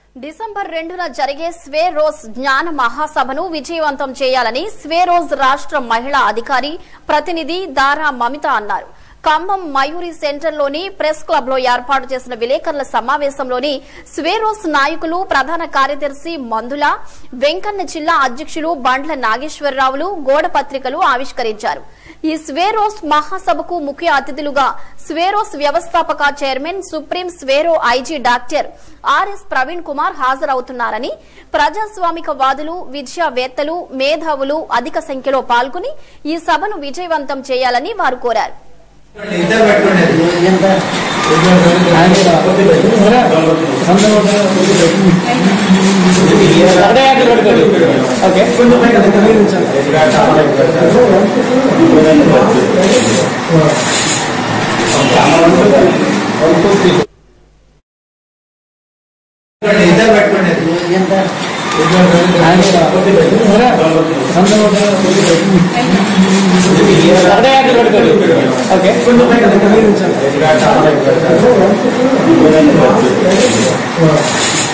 December రెండున జరిగే స్వేరోస్ జ్ఞాన మహాసభను విజయవంతం చేయాలని స్వేరోజ్ రాష్ట్ర మహిళా అధికారి ప్రతినిధి దారా మమిత అన్నారు ఖమ్మం మయూరి సెంటర్లోని ప్రెస్ క్లబ్ లో ఏర్పాటు చేసిన విలేకరుల సమావేశంలోని స్వేరోస్ నాయకులు ప్రధాన కార్యదర్శి మందుల వెంకన్న జిల్లా అధ్యక్షులు బండ్ల నాగేశ్వరరావులు గోడ పత్రికలు ఆవిష్కరించారు ఈ స్వేరోస్ మహాసభకు ముఖ్య అతిథులుగా స్వేరోస్ వ్యవస్థాపక chairman supreme Swaero IG doctor RS Praveen Kumar హాజరవుతున్నారని ప్రజాస్వామిక వాదులు విద్యావేత్తలు మేధావులు అధిక సంఖ్యలో పాల్గొని ఈ సభను విజయవంతం చేయాలని వారు కోరారు ఇద్దరు పెట్టుకునేది ఓకే ఇద్దరు పెట్టుకునేది ఓకే ఓకే